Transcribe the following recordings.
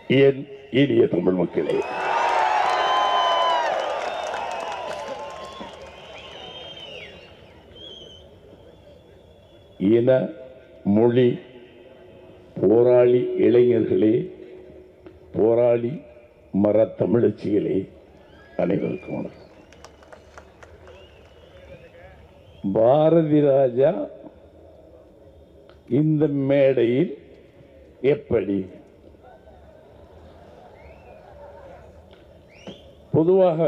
என் இனிய தமிழ் மக்களே இன மொழி போராளி இளைஞர்களே போராளி மர தமிழச்சிகளே அனைவருக்கும் வணக்கம் பாரதி ராஜா இந்த மேடையில் எப்படி பொதுவாக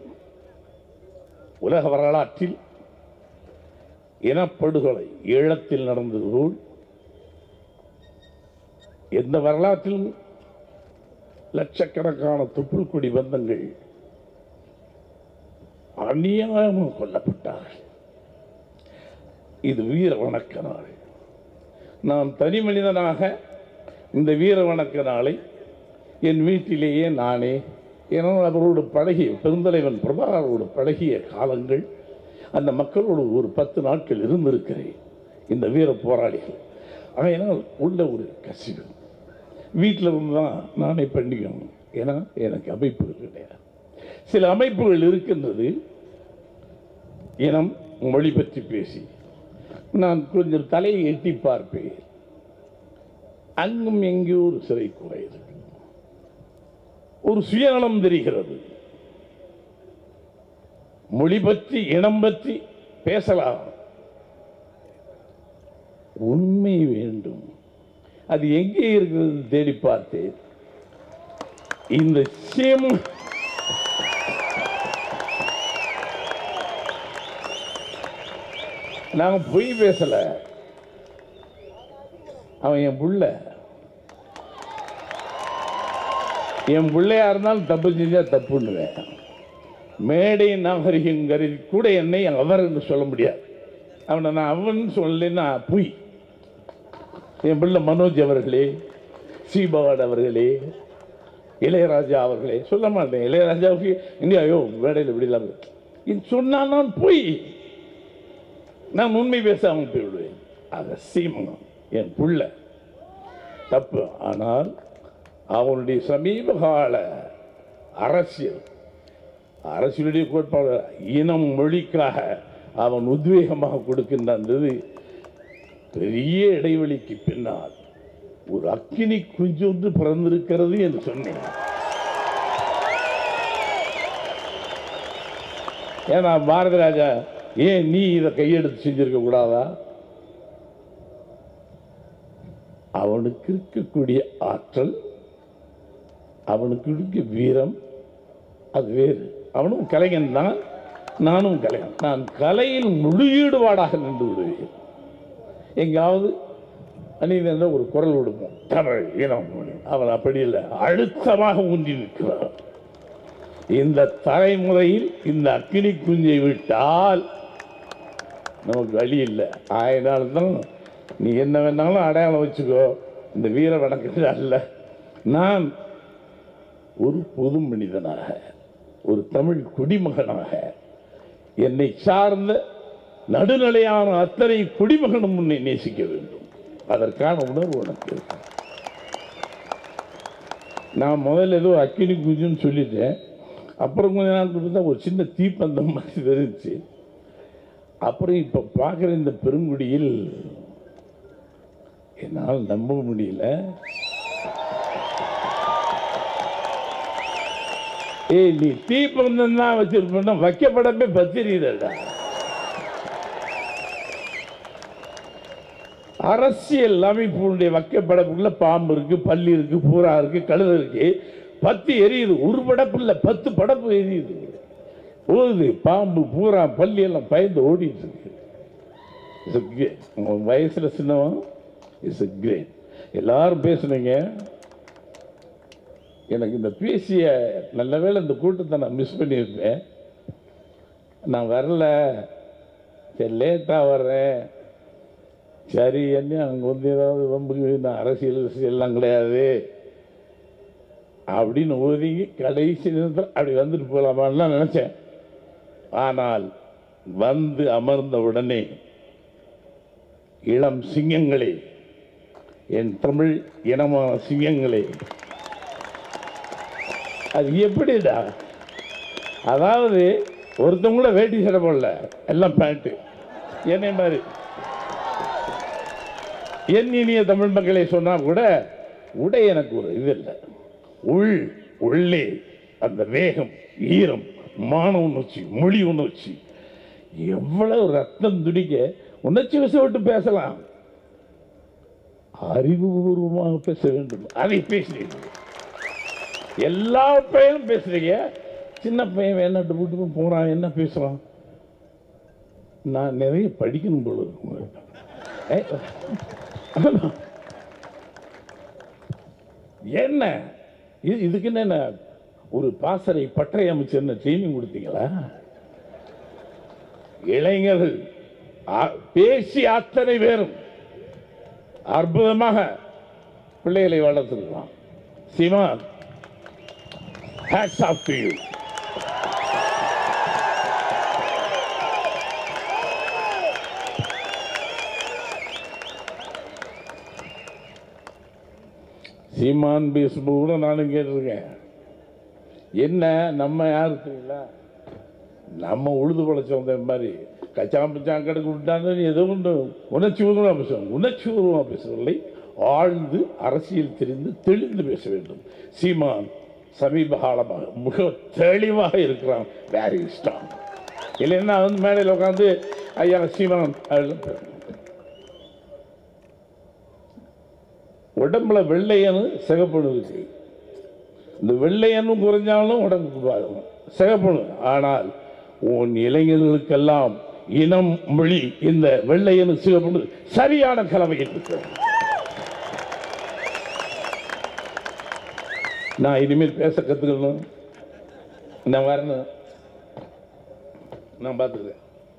உலக வரலாற்றில் இனப்படுகொலை ஈழத்தில் நடந்தது போல் எந்த வரலாற்றிலும் லட்சக்கணக்கான துப்புள்குடி பந்தங்கள் அநியாயமாக கொல்லப்பட்டார்கள் இது வீர வணக்க நாள் நான் தனி மனிதனாக இந்த வீர வணக்க நாளை என் வீட்டிலேயே நானே ஏன்னா அவரோடு பழகிய பெருந்தலைவன் பிரபாகரோடு பழகிய காலங்கள் அந்த மக்களோடு ஒரு பத்து நாட்கள் இருந்திருக்கிறேன் இந்த வீர போராளிகள் அதனால் உள்ள ஒரு கசிவு வீட்டில் இருந்து தான் நானே பண்ணிக்கணும் ஏன்னா எனக்கு அமைப்புகள் கிடையாது சில அமைப்புகள் இருக்கின்றது இனம் மொழி பற்றி பேசி நான் கொஞ்சம் தலையை எட்டி பார்ப்பேன் அங்கும் எங்கேயோ ஒரு சிறை குறையுது ஒரு சுயநலம் தெரிகிறது மொழி பற்றி இனம் பற்றி பேசலாம் உண்மை வேண்டும் அது எங்கே இருக்கிறது தேடி பார்த்தேன் இந்த சிம் நாங்க பொய் பேசல அவன் என் புள்ள என் பிள்ளையா இருந்தாலும் தப்பு செஞ்சா தப்புன்னுவேன் மேடை நாகரிகம் கருதி கூட என்னை அவர் என்று சொல்ல முடியாது அவனை நான் அவன் சொல்லலைன்னா பொய் என் பிள்ளை மனோஜ் அவர்களே சீபவாட் அவர்களே இளையராஜா அவர்களே சொல்ல மாட்டேன் இளையராஜாவுக்கு இந்தியா ஐயோ மேடையில் இப்படி இல்லாமல் இது சொன்னால் நான் பொய் நான் உண்மை பேசாமல் போய்விடுவேன் அதை சீமனம் என் புள்ள தப்பு ஆனால் அவனுடைய சமீப கால அரசியல் அரசியலுடைய கோட்பாடு இனம் மொழிக்காக அவன் உத்வேகமாக கொடுக்கின்ற அந்த இது பெரிய இடைவெளிக்கு பின்னால் ஒரு அக்கினி குஞ்சு ஒன்று பிறந்திருக்கிறது என்று சொன்னேன் ஏன்னா பாரதி ராஜா ஏன் நீ இதை கையெடுத்து செஞ்சிருக்க கூடாதா அவனுக்கு இருக்கக்கூடிய ஆற்றல் அவனுக்கு இருக்க வீரம் அது வேறு அவனும் கலைஞன் தான் நானும் கலைஞன் நான் கலையில் முழு ஈடுபாடாக நின்று விடுவேன் எங்காவது அணிந்த ஒரு குரல் விடுவோம் தமிழ் இனம் அவன் அப்படி இல்லை அழுத்தமாக ஊன்றி நிற்கிறான் இந்த தலைமுறையில் இந்த அக்கினி குஞ்சை விட்டால் நமக்கு வழி இல்லை ஆயினால்தான் நீ என்ன வேணாலும் அடையாளம் வச்சுக்கோ இந்த வீர வணக்கம் அல்ல நான் ஒரு பொது மனிதனாக ஒரு தமிழ் குடிமகனாக என்னை சார்ந்த நடுநிலையான அத்தனை குடிமகனும் உன்னை நேசிக்க வேண்டும் அதற்கான உணர்வு உனக்கு இருக்கு நான் முதல்ல ஏதோ அக்கினி குஞ்சுன்னு சொல்லிட்டேன் அப்புறம் கொஞ்ச நாள் கொடுத்தா ஒரு சின்ன தீப்பந்தம் மாதிரி தெரிஞ்சு அப்புறம் இப்போ பார்க்குற இந்த பெருங்குடியில் என்னால் நம்ப முடியல ஏய் நீ தீப்பந்தம் தான் வச்சிருப்பா வைக்கப்படமே பத்திரிதா அரசியல் அமைப்புடைய வைக்கப்படப்புக்குள்ள பாம்பு இருக்கு பள்ளி இருக்கு பூரா இருக்கு கழுதை இருக்கு பத்து எரியுது ஒரு படப்பு இல்லை பத்து படப்பு எரியுது ஓடுது பாம்பு பூரா பள்ளி எல்லாம் பயந்து ஓடிட்டு இருக்கு It's a great. உங்க வயசுல சின்னவன் இட்ஸ் a கிரேட் எல்லாரும் பேசுனீங்க எனக்கு இந்த பேசிய நல்ல வேளை இந்த கூட்டத்தை நான் மிஸ் பண்ணியிருப்பேன் நான் வரல சரி லேட்டாக வர்றேன் சரி என்ன அங்கே வந்து ஏதாவது வம்புக்கு நான் அரசியல் அரசியல்லாம் கிடையாது அப்படின்னு ஒதுங்கி கடைசி நேரத்தில் அப்படி வந்துட்டு போகலாமான்னு நினச்சேன் ஆனால் வந்து அமர்ந்த உடனே இளம் சிங்கங்களே என் தமிழ் இனமான சிங்கங்களே அது எப்படிடா அதாவது ஒருத்தவங்க கூட வேட்டி சடை போடல எல்லாம் பேண்ட்டு என்னை மாதிரி என் இனிய தமிழ் மக்களை சொன்னா கூட உடை எனக்கு ஒரு இது இல்லை உள் உள்ளே அந்த வேகம் ஈரம் மான உணர்ச்சி மொழி உணர்ச்சி எவ்வளவு ரத்தம் துடிக்க உணர்ச்சி வசப்பட்டு பேசலாம் அறிவுபூர்வமாக பேச வேண்டும் அதை பேசுறீங்க எல்லா பையனும் பேசுறீங்க சின்ன பையன் வேணாட்டு போட்டு போறான் என்ன பேசுறான் நான் நிறைய படிக்கணும் போல இருக்கு உங்களுக்கு. ஏய், என்ன இது இதுக்கு என்ன ஒரு பாசறை பட்டறை அமைச்சு என்ன ட்ரைனிங் கொடுத்தீங்களா இளைஞர்கள் ஆ- பேசி அத்தனை பேரும் அற்புதமாக பிள்ளைகளை வளர்த்துருக்கலாம் Seeman hats off to you Seeman பேசும்போது கூட நானும் கேட்டிருக்கேன் என்ன நம்ம யாரு தெரியுங்களா நம்ம உழுது பழச்சவங்க மாதிரி கச்சாம் பிச்சாம் கிடக்கு விட்டாங்க ஏதோ ஒன்று உணர்ச்சி பூர்வமாக பேசுவாங்க உணர்ச்சி பூர்வமாக பேசவில்லை ஆழ்ந்து அரசியல் தெரிந்து தெளிந்து பேச வேண்டும் சீமான் சமீப காலமாக மிக தெளிவாக இருக்கிறான் வேறு இஷ்டம் இல்லைன்னா வந்து மேடையில் உட்காந்து ஐயா சீமான் அப்படின்னு உடம்புல வெள்ளையனு சிகப்பணு இருக்கு இந்த வெள்ளையனும் குறைஞ்சாலும் உடம்புக்கு பாருங்க சிகப்பணு ஆனால் உன் இளைஞர்களுக்கெல்லாம் இனம் மொழி இந்த வெள்ளையனு சிகப்பணு சரியான கலவையில் இருக்கிறது நான் இனிமேல் பேச கத்துக்கணும் நான் வரணும் நான் பார்த்துக்கிறேன்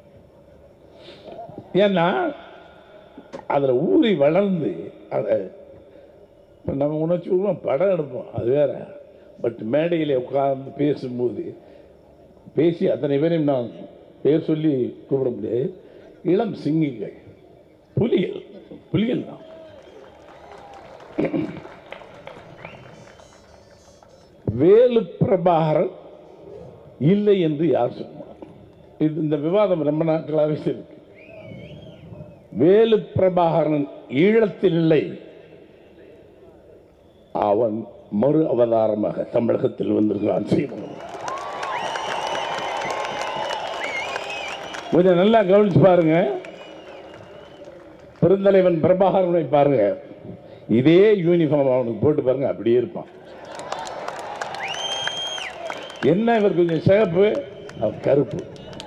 ஏன்னா அதில் ஊறி வளர்ந்து அதை இப்போ நம்ம உணர்ச்சி பூர்வம் படம் எடுப்போம் அது வேற பட் மேடையில் உட்கார்ந்து பேசும்போது பேசி அத்தனை பேரையும் நான் பேர் சொல்லி கூப்பிட முடியாது இளம் சிங்கிகள் புலிகள் புலிகள் தான் வேலு பிரபாகரன் இல்லை என்று யார் சொன்னார் இது இந்த விவாதம் ரொம்ப நாட்களாகவே இருக்கு வேலு பிரபாகரன் ஈழத்தில் இல்லை அவன் மறு அவதாரமாக தமிழகத்தில் வந்திருக்கிறான் சீமான் கொஞ்சம் நல்லா கவனிச்சு பாருங்க பெருந்தலைவன் பிரபாகரனை பாருங்க இதே யூனிஃபார்ம் அவனுக்கு போட்டு பாருங்க அப்படியே இருப்பான் என்ன இவர் கொஞ்சம் சிகப்பு அவன் கருப்பு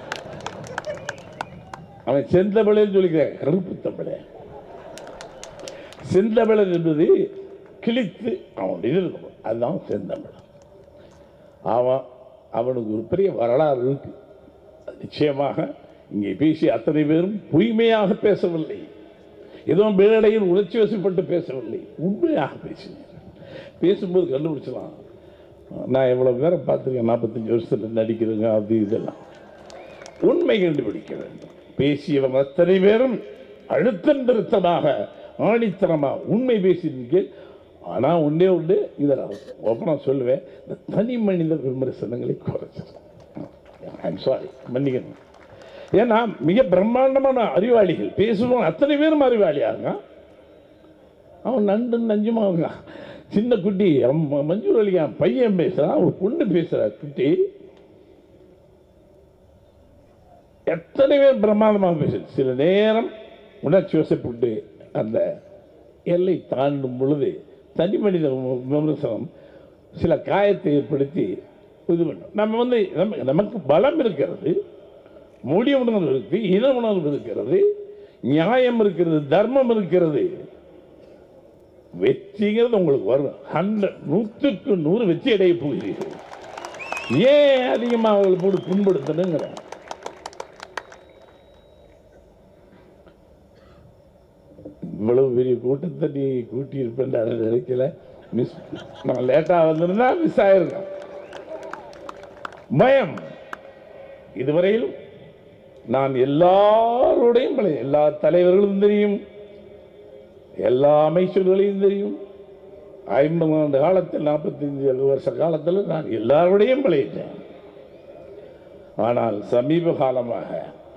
அவன் செந்தமிழன் சொல்லிக்கிறேன் கருப்பு தமிழன் செந்தமிழன் என்பது கிழித்து அவன் இது இருக்கும் அதுதான் செந்தமிழன் அவன் அவனுக்கு ஒரு பெரிய வரலாறு இருக்கு அது நிச்சயமாக இங்கே பேசி அத்தனை பேரும் பொய்மையாக பேசவில்லை ஏதோ மேடையில் உணர்ச்சி வசப்பட்டு பேசவில்லை உண்மையாக பேசினார் பேசும்போது கண்டுபிடிச்சலாம் நான் எவ்வளோ பேரை பார்த்துருக்கேன் நாற்பத்தஞ்சு வருஷத்தில் நடிக்கிறேங்க அது இதெல்லாம் உண்மை கண்டுபிடிக்க வேண்டும் பேசியவன் அத்தனை பேரும் அழுத்தம் திருத்தமாக ஆணித்தனமாக உண்மை பேசியிருக்கீங்க ஆனால் ஒன்றே ஒன்று இதை நான் ஓப்பனாக சொல்லுவேன் இந்த தனி மனித விமர்சனங்களை குறைச்சிருக்கேன் ஐம் சாரி மன்னிக்கணும் ஏன்னா மிக பிரம்மாண்டமான அறிவாளிகள் பேசுவோம் அத்தனை பேரும் அறிவாளியாங்க அவன் நண்டு நஞ்சுமா அவங்க சின்ன குட்டி அவன் ம- மஞ்சூர் அலிகான் பையன் பேசுறான் ஒரு பொண்ணு பேசுறா குட்டி எத்தனை பேர் பிரம்மாண்டமாக பேசு சில நேரம் உணர்ச்சி வசப்பட்டு அந்த எல்லை தாண்டும் பொழுது தனி மனித விம- விமர்சனம் சில காயத்தை ஏற்படுத்தி இது பண்ணும் நம்ம வந்து நம்ம நமக்கு பலம் இருக்கிறது மொழி உணர்வு இருக்கு இன உணர்வு இருக்கிறது நியாயம் இருக்கிறது தர்மம் இருக்கிறது வெற்றிங்கிறது உங்களுக்கு வரும் ஹண்ட்ரட் நூற்றுக்கு நூறு வெற்றி அடைய போகிறீர்கள் ஏன் அதிகமாக அவங்களை போட்டு புண்படுத்தணுங்கிற இவ்வளவு பெரிய கூட்டத்தை நீ கூட்டி இருப்பேன் நினைக்கல மிஸ் நான் லேட்டாக வந்திருந்தா மிஸ் ஆயிருக்கேன் பயம் இதுவரையில் நான் எல்லாரோடையும் பழகி- எல்லா தலைவர்களும் தெரியும் எல்லா அமைச்சர்களையும் தெரியும் ஐம்பது ஆண்டு காலத்தில் நாற்பத்தஞ்சு வருஷ காலத்தில் நான் எல்லாரோடையும் பழகிட்டேன் ஆனால் சமீப காலமாக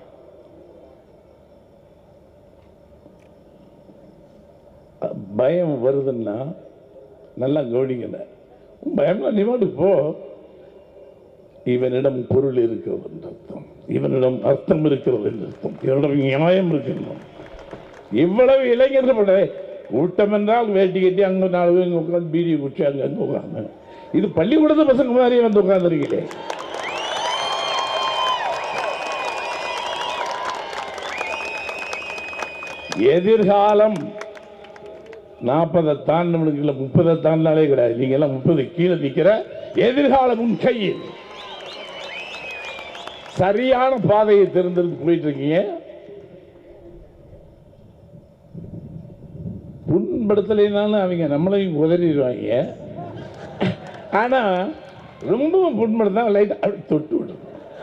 பயம் வருதுன்னா நல்லா கவனிக்கல பயம்லாம் நீ பாட்டுக்கு போ இவனிடம் பொருள் இருக்கிறது என்று அர்த்தம் இவனிடம் அர்த்தம் இருக்கிறது என்று அர்த்தம் இவனிடம் நியாயம் இருக்கிறது இவ்வளவு இளைஞர்கள் பட கூட்டம் என்றால் வேட்டி கட்டி அங்கே நாலு பேர் இங்கே உட்காந்து பீடி குச்சி அங்கே அங்கே உட்காந்து இது பள்ளிக்கூடத்து பசங்க மாதிரியே வந்து உட்காந்துருக்கீங்களே எதிர்காலம் நாற்பதை தாண்டவனுக்கு இல்லை முப்பதை தாண்டினாலே கிடையாது நீங்க எல்லாம் முப்பது கீழே நிற்கிற எதிர்காலம் உன் கையில் சரியான பாதையை தேர்ந்தெடுத்து போயிட்டு இருக்கீங்க புண்படுத்தலைனாலும் அவங்க நம்மளையும் உதறிடுவாங்க ஆனா ரொம்பவும் புண்படுத்தா லைட் அப்படி தொட்டு விடும்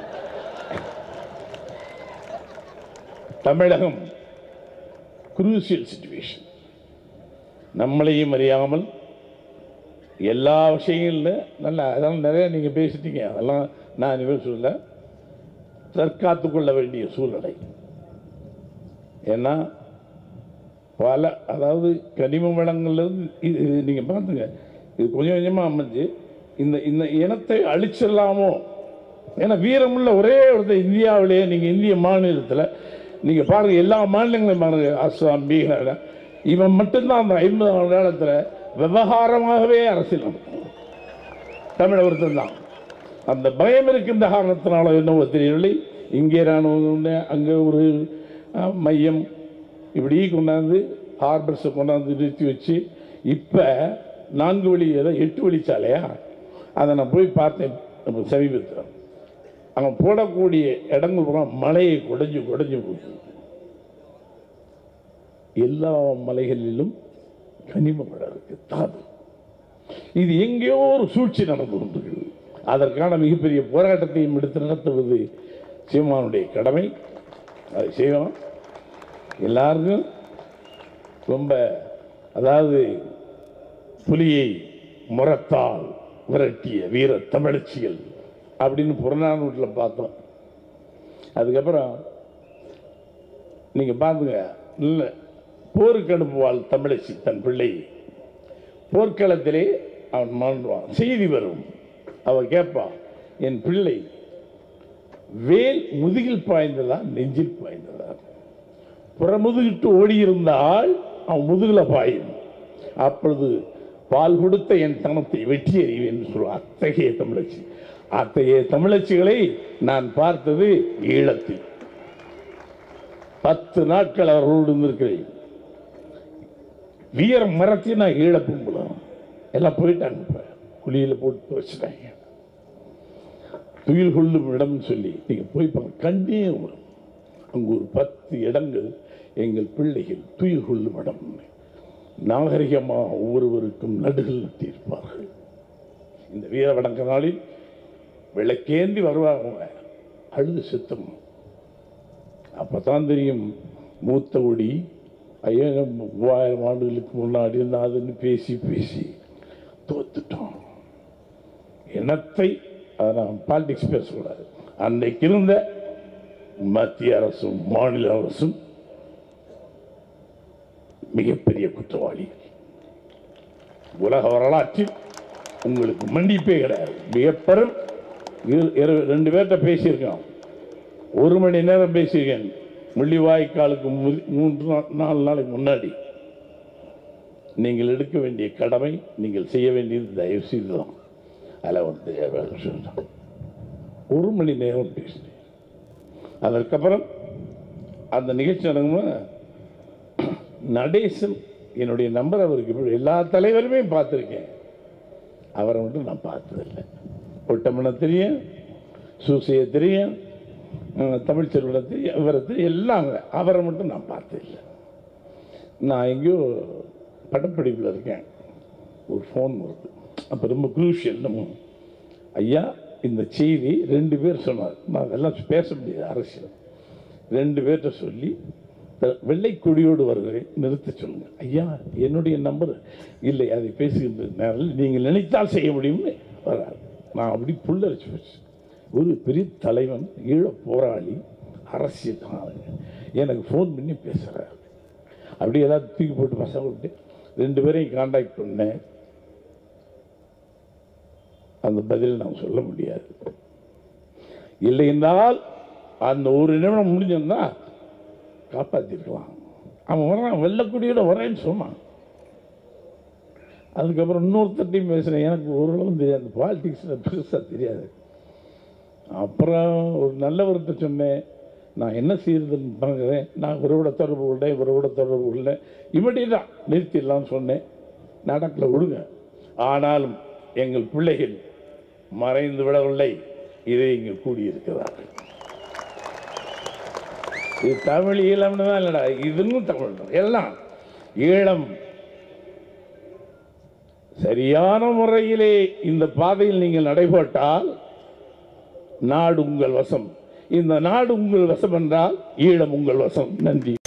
தமிழகம் குரூசியல் சுச்சுவேஷன் நம்மளையும் அறியாமல் எல்லா விஷயங்களிலும் நல்லா அதெல்லாம் நிறைய நீங்கள் பேசிட்டீங்க அதெல்லாம் நான் இனிமேல் சொல்லல தற்காத்து கொள்ள வேண்டிய சூழ்நிலை ஏன்னா பல அதாவது கனிம வளங்கள்லேருந்து இது நீங்கள் பார்த்துங்க இது கொஞ்சம் கொஞ்சமாக அமைஞ்சு இந்த இந்த இனத்தை அழிச்சிடலாமோ ஏன்னா வீரமுள்ள ஒரே ஒருத்தர் இந்தியாவிலேயே நீங்கள் இந்திய மாநிலத்தில் நீங்கள் பாருங்கள் எல்லா மாநிலங்களையும் பாருங்க அஸ்ஸாம் பீகார் இவன் மட்டும்தான் அந்த ஐம்பது ஆண்டு காலத்தில் விவகாரமாகவே அரசியல் நடத்தும் தமிழ் ஒருத்தன் தான் அந்த பயம் இருக்கின்ற காரணத்தினால என்னவோ தெரியவில்லை இங்கே ராணுவம் உண்டு அங்கே ஒரு அஹ், மையம் இப்படி கொண்டாந்து ஹார்பர்ஸை கொண்டாந்து நிறுத்தி வச்சு இப்போ நான்கு வழி ஏதோ எட்டு வழிச்சாலையா அதை நான் போய் பார்த்தேன் நம்ம சமீபத்தில் அவன் போடக்கூடிய இடங்கள் பூரா மலையை குடைஞ்சு குடைஞ்சு போச்சு எல்லா மலைகளிலும் கனிம வளம் இருக்கு தாது இது எங்கேயோ ஒரு சூழ்ச்சி நடந்து கொண்டிருக்கிறது அதற்கான மிகப்பெரிய போராட்டத்தையும் எடுத்து நடத்துவது சீமானுடைய கடமை அதை செய்வோம் எல்லாருக்கும் ரொம்ப அதாவது புலியை முரத்தால் விரட்டிய வீர தமிழச்சிகள் அப்படின்னு புறநானூற்றில் பார்த்தோம் அதுக்கப்புறம் நீங்கள் பாருங்க இல்லை போருக்கு அனுப்புவாள் தமிழச்சி தன் பிள்ளையை போர்க்களத்திலே அவன் மாண்டுவான் செய்தி வரும் அவ கேட்பான் என் பிள்ளை வேல் முதுகில் பாய்ந்ததா நெஞ்சில் பாய்ந்ததா புறமுதுகிட்டு ஓடியிருந்தால் அவன் முதுகுல பாயும் அப்பொழுது பால் கொடுத்த என் தனத்தை வெட்டி எறிவேன் என்று சொல்லுவான் அத்தகைய தமிழச்சி அத்தகைய தமிழச்சிகளை நான் பார்த்தது ஈழத்தில் பத்து நாட்கள் அவர்களோடு இருந்திருக்கிறேன் வீர மரத்தை நான் ஈழப்பும்பலாம் எல்லாம் போயிட்டாங்க இப்போ குழியில் போட்டு வச்சுட்டாங்க துயில் கொள்ளும் இடம்னு சொல்லி நீங்கள் போய் பாருங்க கண்ணே வரும் அங்கு ஒரு பத்து இடங்கள் எங்கள் பிள்ளைகள் துயில் கொள்ளும் இடம் நாகரிகமாக ஒவ்வொருவருக்கும் நடுகள் நட்டிருப்பார்கள் இந்த வீர வணக்க நாளில் விளக்கேந்தி வருவாங்க அழுது செத்தம் அப்பதான் தெரியும் மூத்த ஒடி ஐயாயிரம் மூவாயிரம் ஆண்டுகளுக்கு முன்னாடி இருந்தா அதுன்னு பேசி பேசி தோத்துட்டோம் இனத்தை அதை நான் பாலிடிக்ஸ் பேசக்கூடாது அன்றைக்கு இருந்த மத்திய அரசும் மாநில அரசும் மிகப்பெரிய குற்றவாளிகள் உலக வரலாற்றில் உங்களுக்கு மன்னிப்பே கிடையாது மிகப்பெரும் இரு- இரு- ரெண்டு பேர்கிட்ட பேசியிருக்கான் ஒரு மணி நேரம் பேசியிருக்கேன் முள்ளிவாய்க்காலுக்கு மு- மூன்று நா- நாலு நாளைக்கு முன்னாடி நீங்கள் எடுக்க வேண்டிய கடமை நீங்கள் செய்ய வேண்டியது தயவு செய்து தான் அதில் வந்து வேலை சொல்றேன். ஒரு மணி நேரம் பேசினேன் அதற்கப்புறம் அந்த நிகழ்ச்சி நடக்கும்போது நடேசன் என்னுடைய நம்பர் அவருக்கு இப்ப எல்லா தலைவருமே பார்த்துருக்கேன் அவரை மட்டும் நான் பார்த்ததில்லை ஒட்டமனை தெரியும் சூசையை தெரியும் அஹ், தமிழ்ச்செல்வனை தெரியும் இவரை தெரியும் எல்லாம் அவரை மட்டும் நான் பார்த்ததில்லை நான் எங்கேயோ பட்டப்படிப்பில் இருக்கேன் ஒரு ஃபோன் வருது அப்போ ரொம்ப குரூஷியல் நம்ம ஐயா இந்த செய்தி ரெண்டு பேர் சொன்னார் நான் அதெல்லாம் பேச முடியாது அரசியல் ரெண்டு பேர்கிட்ட சொல்லி த- வெள்ளை கொடியோடு வருகிறேன் நிறுத்த சொல்லுங்க ஐயா என்னுடைய நம்பர் இல்லை அதை பேசுகின்ற நேரில் நீங்கள் நினைத்தால் செய்ய முடியும்னு வராது நான் அப்படி புல்லரிச்சு போச்சு ஒரு பெரிய தலைவன் ஈழ போராளி அரசியல் எனக்கு ஃபோன் பண்ணி பேசுகிறார் அப்படி ஏதாவது தூக்கி போட்டு பசங்க விட்டு ரெண்டு பேரையும் காண்டாக்ட் பண்ணேன் அந்த பதில் நான் சொல்ல முடியாது இல்லை என்றால் அந்த ஒரு நிமிடம் முடிஞ்சிருந்தா காப்பாற்றிருக்கலாம் அவன் வரான் வெள்ளக்குடியோட வரேன்னு சொன்னான் அதுக்கப்புறம் இன்னொருத்தட்டையும் பேசுகிறேன் எனக்கு ஓரளவு தெரியாது அந்த பாலிடிக்ஸில் பெருசாக தெரியாது அப்புறம் ஒரு நல்லவர்கிட்ட சொன்னேன் நான் என்ன செய்யறதுன்னு பார்க்குறேன் நான் இவரோட தொடர்பு கொண்டேன் இவரோட தொடர்பு கொண்டேன் இமீடியட்டாக நிறுத்திடலாம்னு சொன்னேன் நடக்கல விடுங்க ஆனாலும் எங்கள் பிள்ளைகள் மறைந்து விடவில்லை இதை இங்கே கூடியிருக்கிறார்கள் இது தமிழ் ஈழம்னு தான் இல்லைடா இதுவும் தமிழ் தான் எல்லாம் ஈழம் சரியான முறையிலே இந்த பாதையில் நீங்கள் நடைபோட்டால் நாடு உங்கள் வசம் இந்த நாடு உங்கள் வசம் என்றால் ஈழம் உங்கள் வசம் நன்றி